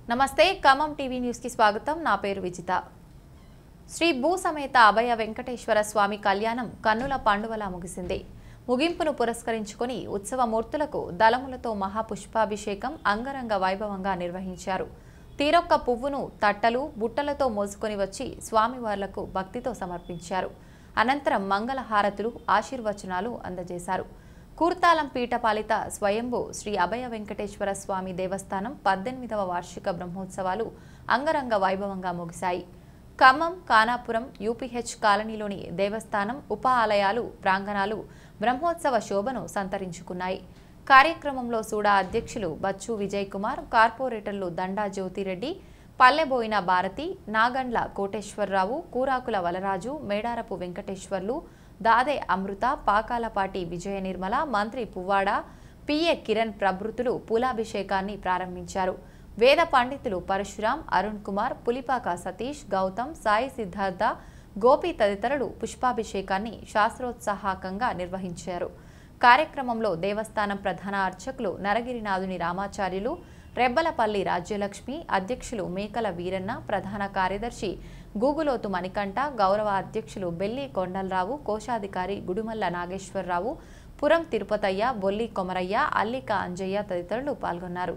నమస్తే ఖమ్మం టీవీ న్యూస్కి స్వాగతం నా పేరు విజిత శ్రీ భూ సమేత అభయ వెంకటేశ్వర స్వామి కళ్యాణం కన్నుల పండువలా ముగిసింది ముగింపును పురస్కరించుకొని ఉత్సవ మూర్తులకు దళములతో మహాపుష్పాభిషేకం అంగరంగ వైభవంగా నిర్వహించారు తీరొక్క పువ్వును తట్టలు బుట్టలతో మోసుకొని వచ్చి స్వామివార్లకు భక్తితో సమర్పించారు అనంతరం మంగళహారతులు ఆశీర్వచనాలు అందజేశారు కూర్తాలం పీఠపాలిత స్వయంభూ శ్రీ అభయ వెంకటేశ్వర స్వామి దేవస్థానం పద్దెనిమిదవ వార్షిక బ్రహ్మోత్సవాలు అంగరంగ వైభవంగా ముగిశాయి ఖమ్మం కానాపురం యూపీహెచ్ కాలనీలోని దేవస్థానం ఉప ఆలయాలు ప్రాంగణాలు బ్రహ్మోత్సవ శోభను సంతరించుకున్నాయి కార్యక్రమంలో సూడా అధ్యక్షులు బచ్చు విజయ్ కుమార్ కార్పొరేటర్లు దండా జ్యోతిరెడ్డి పల్లెబోయిన భారతి నాగండ్ల కోటేశ్వరరావు కూరాకుల వలరాజు మేడారపు వెంకటేశ్వర్లు దాదే అమృత పాకాలపాటి విజయ నిర్మల మంత్రి పువ్వాడ పిఏ కిరణ్ ప్రభృతులు పూలాభిషేకాన్ని ప్రారంభించారు వేద పండితులు పరశురాం అరుణ్ కుమార్ పులిపాక సతీష్ గౌతమ్ సాయి సిద్ధార్థ గోపి తదితరులు పుష్పాభిషేకాన్ని శాస్త్రోత్సాహకంగా నిర్వహించారు కార్యక్రమంలో దేవస్థానం ప్రధాన అర్చకులు నరగిరినాథుని రామాచార్యులు రెబ్బలపల్లి రాజ్యలక్ష్మి అధ్యక్షులు మేకల వీరన్న ప్రధాన కార్యదర్శి గూగులోతు మణికంఠ గౌరవ అధ్యక్షులు బెల్లి కొండలరావు కోశాధికారి గుడిమల్ల నాగేశ్వరరావు పురం తిరుపతయ్య బొల్లి కొమరయ్య అల్లిక అంజయ్య తదితరులు పాల్గొన్నారు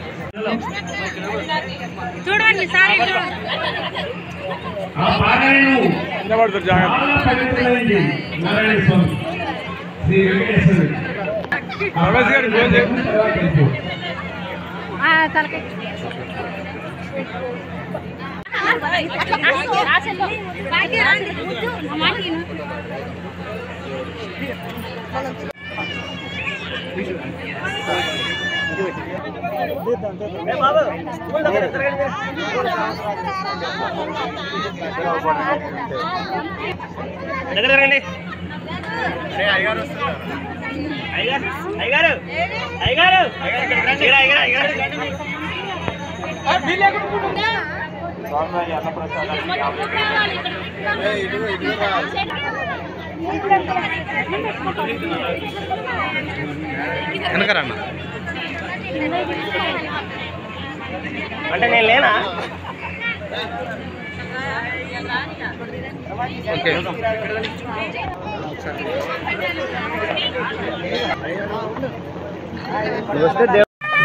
చూడండి సార్ ఇటు. ఆ పారాయణం నిలబడతారు జాగ్రత్త చాలా పవిత్రమైంది నారాయణ స్వామి శ్రీ వెంకటేశ్వరుడు రమేష్ గారికి ఫోన్ చేయి. తర్వాత చెప్పు. ఆ, తలకాయ. బాకీ రాండి. ముద్దు. ఆ మాట విను. దగ్గర రండి అయ్యగారు అయ్యగారు అయ్యగారు ఇక్కడ అయ్యగారు అయ్యగారు వెనకరన్న అంటే నేను లేనా ఓకే వస్తే దేవ్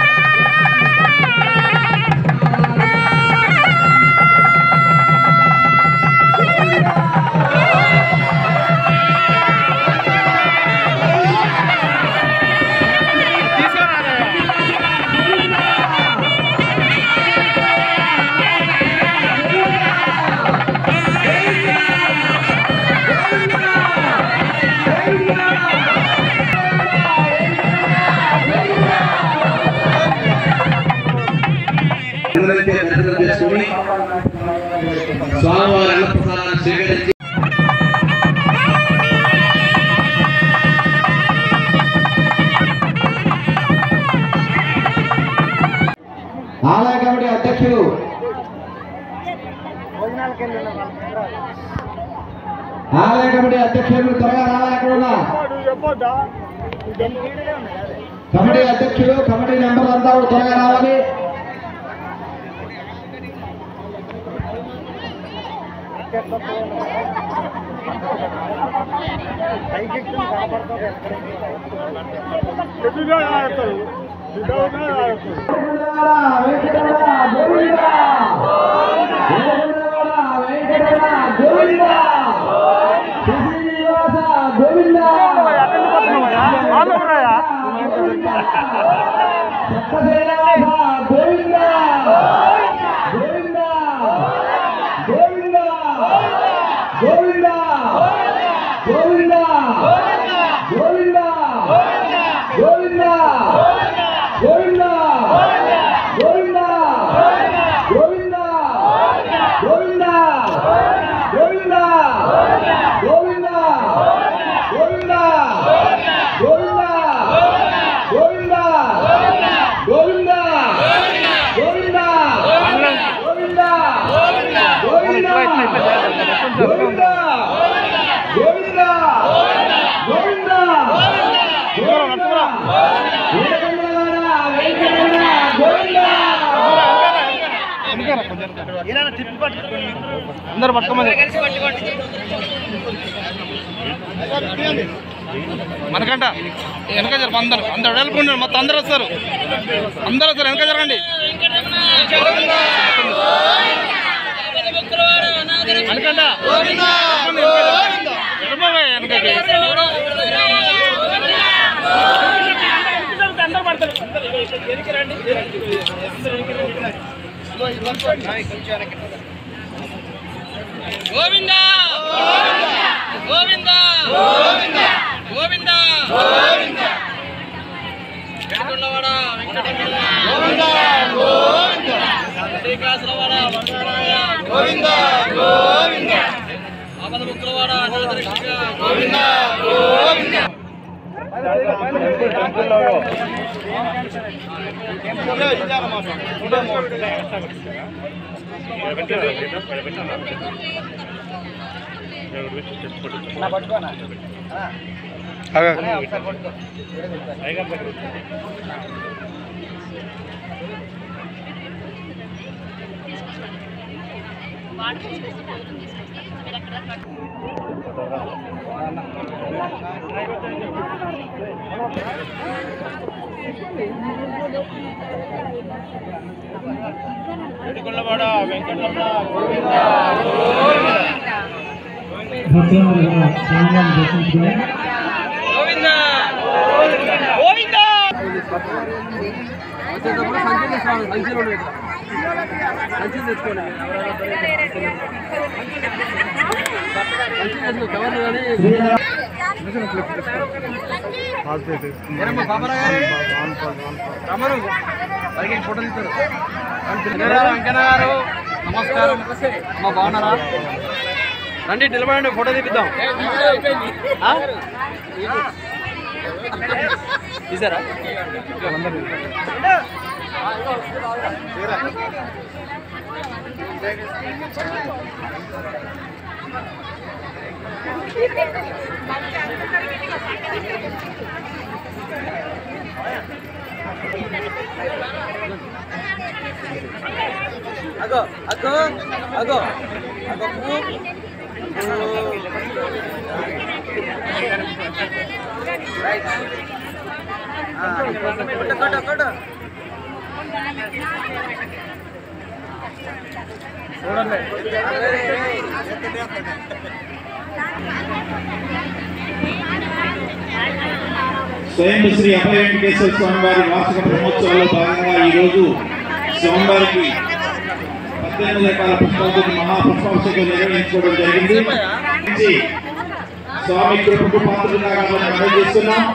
ఎవరైతే దర్శనం చేసుకుని స్వామివారి అన్నప్రసాదాన్ని స్వీకరించి ఆలయ కమిటీ అధ్యక్షులు ఆలయ కమిటీ అధ్యక్షులు త్వరగా రావాలి అక్కడ ఉన్న కమిటీ అధ్యక్షులు కమిటీ మెంబర్లు అంతా కూడా త్వరగా రావాలి గోవిందా అందరు పట్టుకోమని మనకంట వెనక జరప అందరు అందరు వెళ్ళుకుంటారు మొత్తం అందరు వస్తారు అందరు వస్తారు వెనక జరగండి వెనకంట వెనకకి గోవిందా గోవిందా గోవిందా గోవిందా గోవిందా వెంకటవాడ వెంకటరమణ గోవిందా గోవిందా శ్రీకాసులవాడ వరదారాయ గోవిందా గోవిందా ఆపద ముక్కులవాడ నాదరక్షక గోవిందా గోవిందా గోవిందా గోవిందా వెంకన్న గారు నమస్కారం మా బాగున్నారా రండి నిలబడండి ఫోటో తీపిద్దాం ఆ? తీసారా అగో అగో అగో అగో కొట్టు కొట్టు కొట్టు చూడండి స్వయం శ్రీ అభయ వెంకటేశ్వర స్వామి వారి వార్షిక బ్రహ్మోత్సవాల్లో భాగంగా ఈరోజు స్వామివారికి పద్దెనిమిది రకాల పుష్పాలతో మహాపుష్పాభిషేకం నిర్వహించుకోవడం జరిగింది నుంచి స్వామి కృపకు పాత్రగా మనం అందజేస్తున్నాం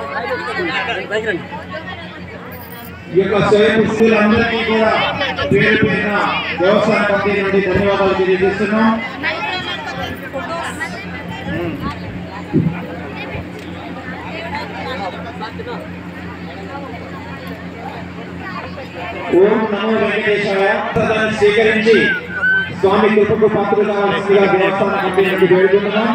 ఈ యొక్క స్వయం స్త్రీలందరికీ కూడా పేరు పేరున వ్యవసాయ కమిటీ నుండి ధన్యవాదాలు తెలియజేస్తున్నాం ఓం నమో వెంకటేశాయ ప్రసాదాన్ని స్వీకరించి స్వామి కృపకు పాత్ర కావాల్సిందిగా దేవస్థాన కమిటీ నుండి వేడుకుంటున్నాం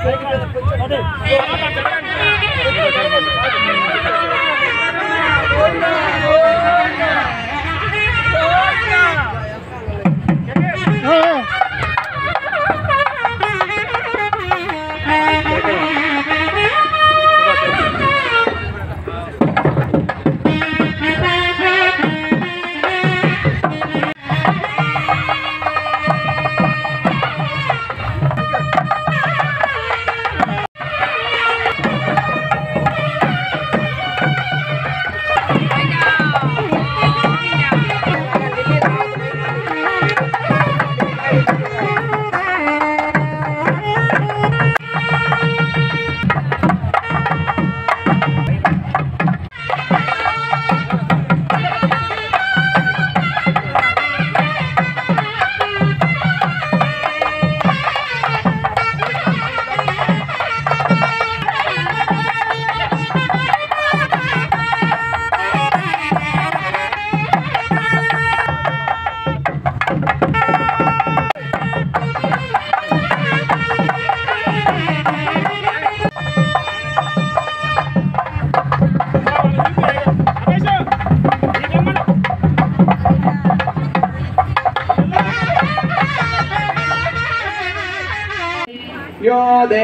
यो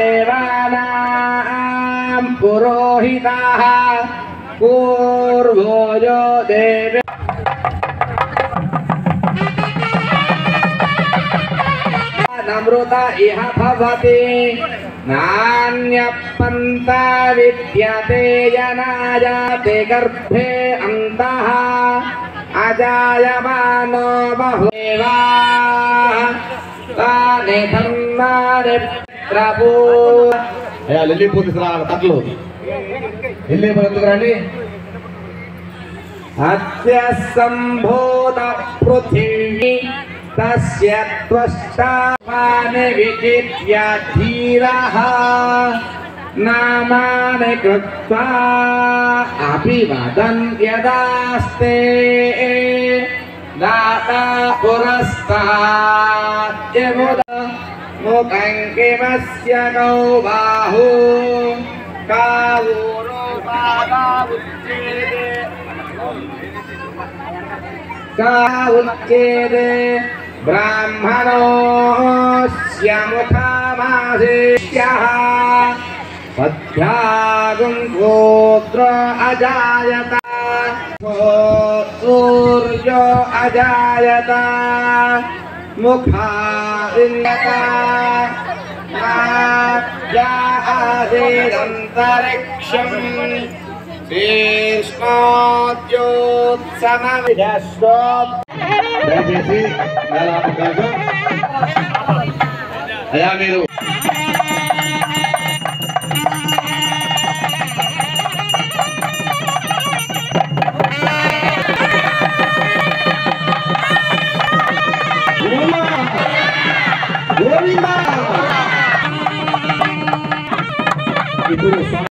देवानां पुरोहिताः पूर्वो यो देवे नमृत इह भवति नान्यपन्ता विद्यते जनाजाते गर्भे अन्तः अजायमानो बहुदेवाः तानि धर्मानि ప్రభు అయ్యా లిల్లీ పూలు తీసుకురావాలి తట్లు లిల్లీ పూలు ఎందుకు రండి అద్య సంభూత పృథివీ తస్య త్వష్టాని విజిత్య ధీరః నామాని కృత్వా అభివదన్యదాస్తే దాతా పురస్తాద్యముద ముఖం కిమస్య కౌ బాహు కావూరో బాబావుచ్చేదే का उच्येते ब्राह्मणोऽस्य मुखामासेष्यः पद्भ्यागुं गोत्र अजायत सूर्यो अजायत मुखा इन्द्रता राज्ञा आसीदन्तरिक्षम् శ్రీష్ణోద్యోత్సవ దయచేసి ఇలా అవకాశం. అయ్యా మీరు గోవిందా! ఇప్పుడు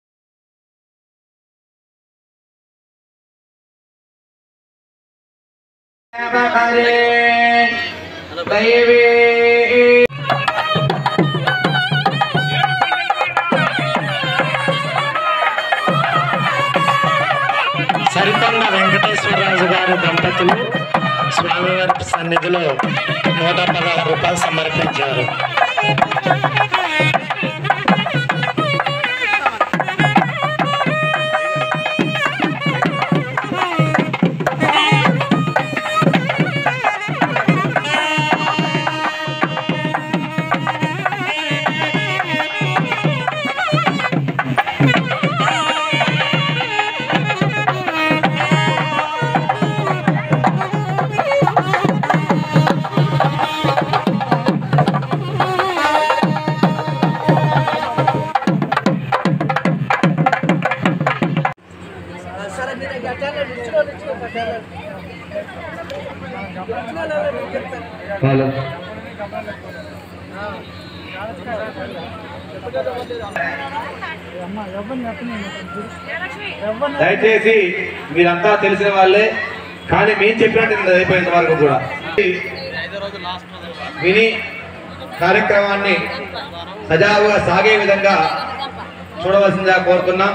దైవే సరికొండ వెంకటేశ్వరరాజు గారి దంపతులు స్వామివారి సన్నిధిలో నూట పదహారు రూపాయలు సమర్పించారు హలో దయచేసి మీరంతా తెలిసిన వాళ్ళే కానీ మేము చెప్పినట్టు ఇది అయిపోయేంత వరకు కూడా విని కార్యక్రమాన్ని సజావుగా సాగే విధంగా చూడవలసిందిగా కోరుతున్నాం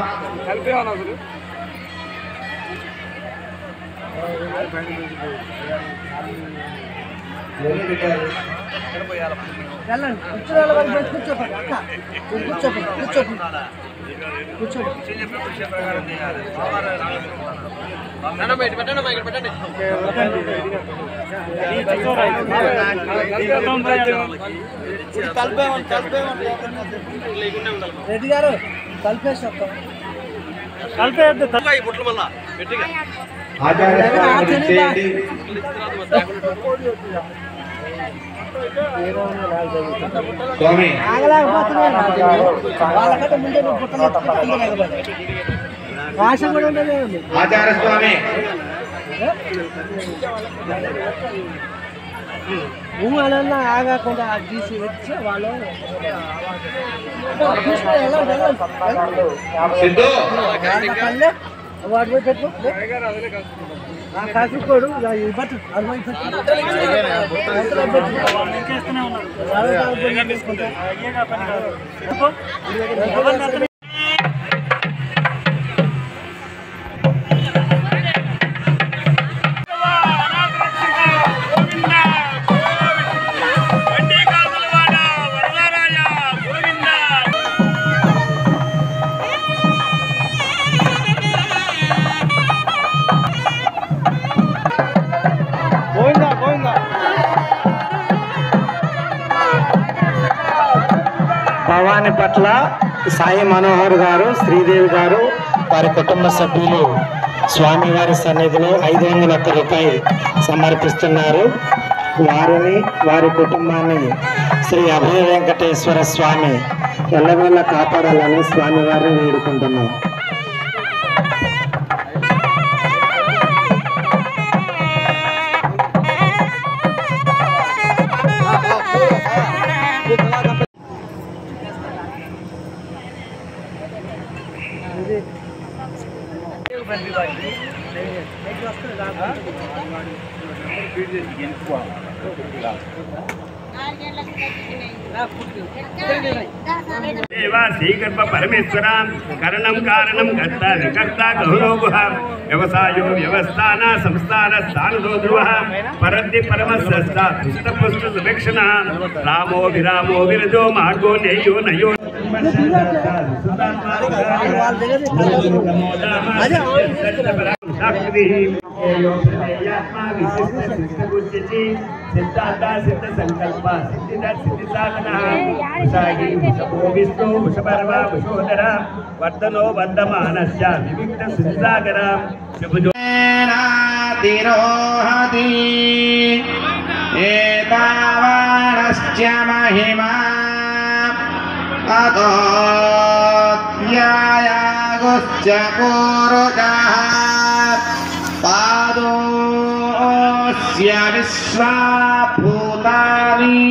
రెడ్డి గారు కలిపేసి ఆచార్య స్వామి గురించి చేయండి స్వామి వాళ్ళకంటే ముందే నువ్వు పుట్టలు ఎత్తుకుంటే భాష కూడా ఉండదు ఆచార్య స్వామి నువ్వు అనన్నా ఆగకుండా ఆ తీసి వచ్చి వాళ్ళు తీసుకుని వెళ్ళండి, వెళ్ళండి. సిద్ధు వాళ్ళ పల్లె, వాడు పోయి పెట్టు లే. ఆ కాసుకోడు ఈ బట్టు అరవై పెట్టు అంతలో పెట్టు. అరవై కాదు, పెట్టు తీసుకుంటా. భవాని పట్ల సాయి మనోహర్ గారు శ్రీదేవి గారు వారి కుటుంబ సభ్యులు స్వామివారి సన్నిధిలో ఐదు వందల ఒక్క రూపాయలు సమర్పిస్తున్నారు వారిని వారి కుటుంబాన్ని శ్రీ అభయ వెంకటేశ్వర స్వామి ఎల్లవేళ కాపాడాలని స్వామివారిని వేడుకుంటున్నాం దేవా శ్రీగర్భ పరమేశ్వర కరణం కారణం కర్త వికర్త గౌరవ వ్యవసాయో వ్యవస్థాన సంస్థాన స్థానదో ధ్రువ పరద్ది పరమస్త పుష్ట సుభిక్షణ రామో విరామో విరజో మార్గో నేయో నయో సిద్ధార్థ సిద్ధ సంకల్ప సిద్ధిద సిద్ధి సాధన విశాఖి వృషభో విష్ణు వృషభర్వ వృషోదర వర్ధనో వర్ధమానస్య వివిక్త సుసాగర శుభజో తిరోహతి ఏతావానశ్చ మహిమా అతోత్యాయాగుశ్చ పూరుజः పాదోస్య విశ్వాభూతాని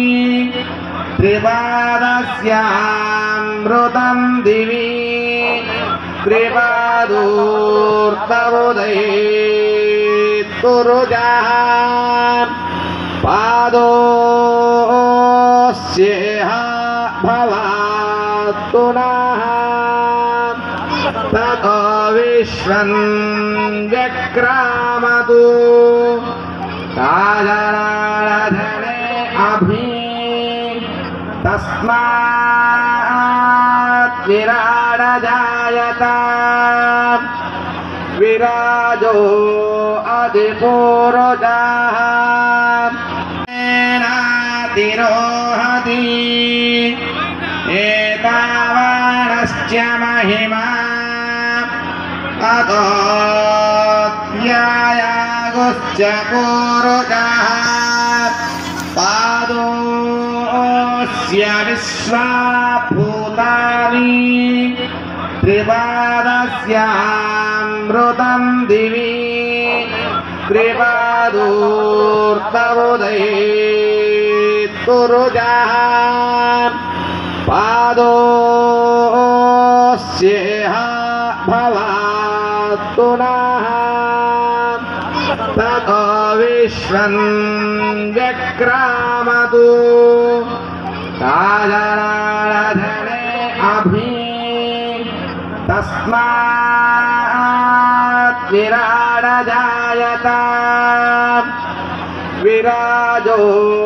త్రిపాదస్యామృతం దివి కృపాదూర్తముదయతురుజः పాదోస్యేహ భవాత్తు నః తతో విశ్వం వ్యక్రామతు రాజరాళధనే అభి తస్మాత్ విరాడజాయత విరాజో అధిపూరుజः తిరోహతి ఏతావానశ్చ మహిమా అతోత్యాయాగుశ్చ పూరుజः పాదోస్య విశ్వాభూతాని త్రిపాదస్యామృతం దివి కృపాదూర్తముదయతురుజः పాదోస్యేహ భవాత్తు నః తతో విశ్వం వ్యక్రామతు राजनाराधने अभि तस्मात् विराड जायत विराजो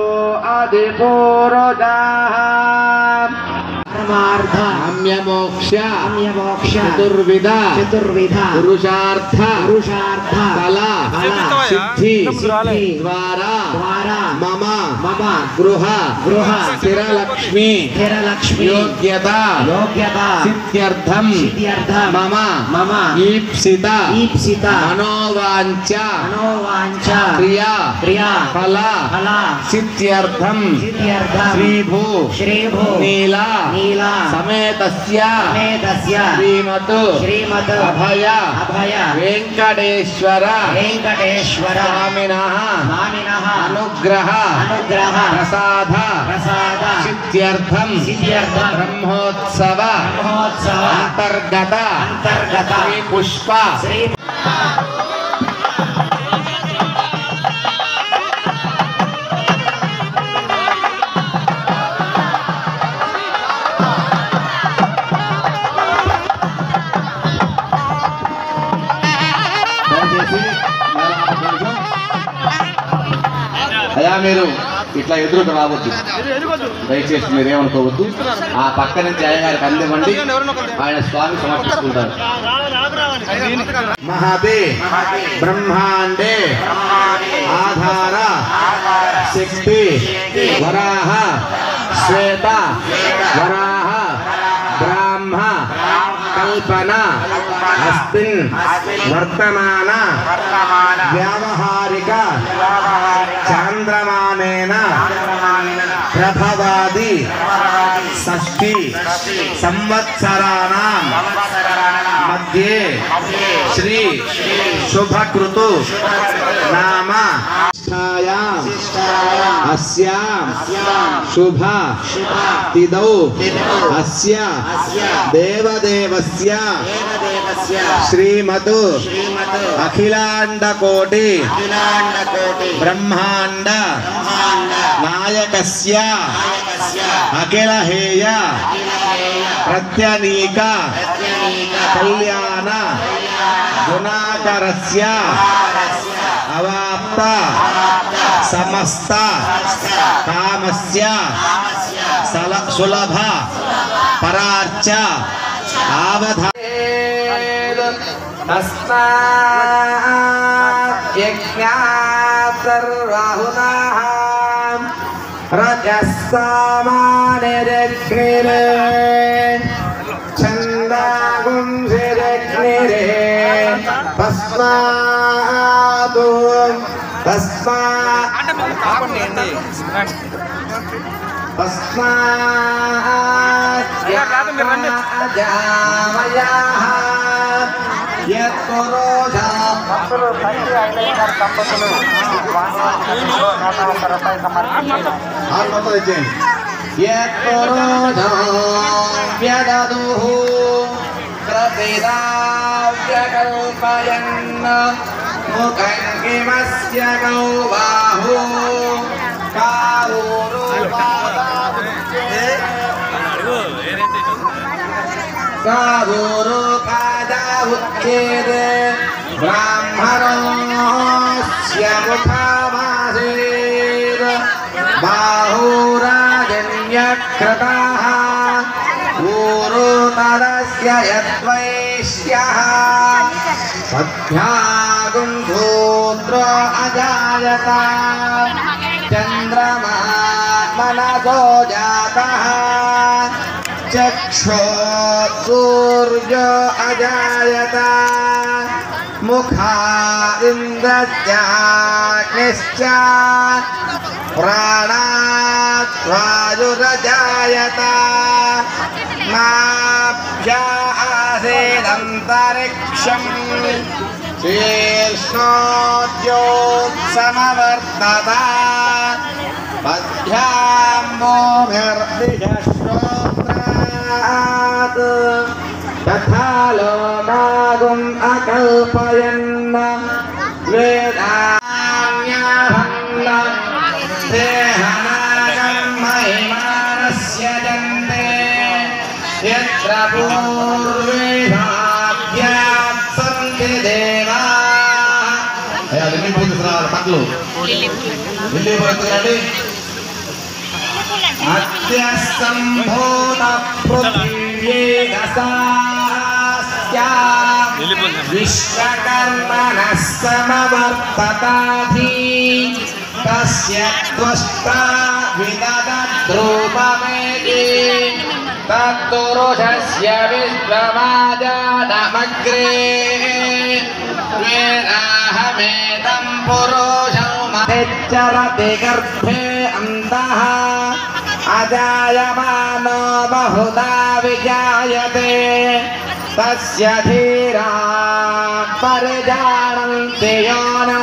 अधिपूर्वजाः పరమార్థ काम्यमोक्ष కామ్యమోక్ష चतुर्विध చతుర్విధ पुरुषार्थ పురుషార్థ फल ఫల सिद्धि సిద్ధి द्वारा ద్వారా मम మమ गृह గృహ स्थिरलक्ष्मी స్థిరలక్ష్మి योग्यता యోగ్యత सिद्ध्यर्थम సిద్ధ్యర్థం मम మమ ईप्सित ఈప్సిత मनोवाञ्च మనోవాంఛ क्रिया క్రియా फल ఫల सिद्ध्यर्थम సిద్ధ్యర్థం श्रीभू శ్రీభూ नीला నీల समेतस्य సమేతస్య श्रीमत् శ్రీమత్ अभय అభయ वेङ्कटेश्वर వెంకటేశ్వర स्वामिनः స్వామినః अनुग्रह అనుగ్రహ प्रसाद ప్రసాద सिद्ध्यर्थम సిద్ధ్యర్థం ब्रह्मोत्सव బ్రహ్మోత్సవ अंतर्गत అంతర్గత श्री पुष्प శ్రీ దయచేసి మరొక నిమిషం. అయ్యా మీరు ఇట్లా ఎదురుకు రావద్దు దయచేసి మీరేమనుకోవద్దు ఆ పక్క నుంచి అయ్యగారికి అందివ్వండి ఆయన స్వామి సమర్పించుకుంటారు మహతే బ్రహ్మాండే ఆధార శక్తి వరాహ శ్వేత వరాహ బ్రాహ్మ కల్పన అస్మిన్ వర్తమాన వ్యావహారిక చాంద్రమానేన ప్రభవాది షష్ఠి సంవత్సరాణం మధ్యే శ్రీ శుభకృతు నామ నిష్ఠాయాం అస్యాం శుభ తిదౌ అస్య దేవదేవస్య శ్రీమత్ అఖిలాండకోటి బ్రహ్మాండ నాయకస్య అఖిలహేయ ప్రత్యనీక కళ్యాణ గుణాకరస్య అవాప్త సమస్త కామస్య సల సులభ పరార్చ ఆవధ తస్మాత్ యజ్ఞాత్ సర్వాహునాః రజస్సామానిరగ్నిరే ఛందాగుంసిరగ్నిరే తస్మాదు తస్మా తస్మాజామయాః యత్పురోషా ఆత్మతో తెచ్చేయండి యత్పురోషో వ్యదదుః ప్రతిదావ్యకల్పయన్ ముఖం కిమస్య కౌ బాహు కారూరు కారూరు కాజావుచ్ఛేద్ బ్రాహ్మణోస్య ముఖమాసీర్ బాహూరాజన్యకృతాः ఊరు తదస్య యద్వైశ్యः పద్భ్యాగుం సూత్రో అజాయత చంద్రమా మనసో జాతः చక్షో సూర్యో అజాయత ముఖా ఇంద్రశ్చాగ్నిశ్చ ప్రాణాత్ వాయురజాయత మాభ్యా ఆసేదంతరిక్షం శీర్ష్ణోద్యోత్సమవర్తత పద్భ్యామోభిర్దిశ్రోత్రాత్ తథా లోకాగుం అకల్పయన్న వేదాన్యాహన్న దేహనాగం మహిమానస్య పూర్వేదాద్యాత్ సంతి దేవా అయ్యా లిల్లీ పూలు తీసుకురావాలి పట్లు లిల్లీ పూలు ఎత్తుకురండి అత్యస్తంభూత పృథివ్యేదసాస్యా విశ్వకర్మణः సమవర్తతాధి తస్య త్వష్టా విదద్రూపమేతి తత్తురుషస్య విశ్వమాజానమగ్రే వేదాహమేదం పురుషం మహెచ్చరతి గర్భే అంతః అజాయమానో బహుదా విజాయతే తస్య ధీరా పరిజానంతి యోనో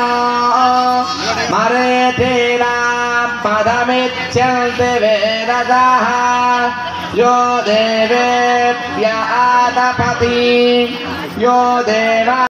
మరేతేనా పదమిచ్యంతి వేదజः యో దేవేభ్య ఆదపతి యో దేవా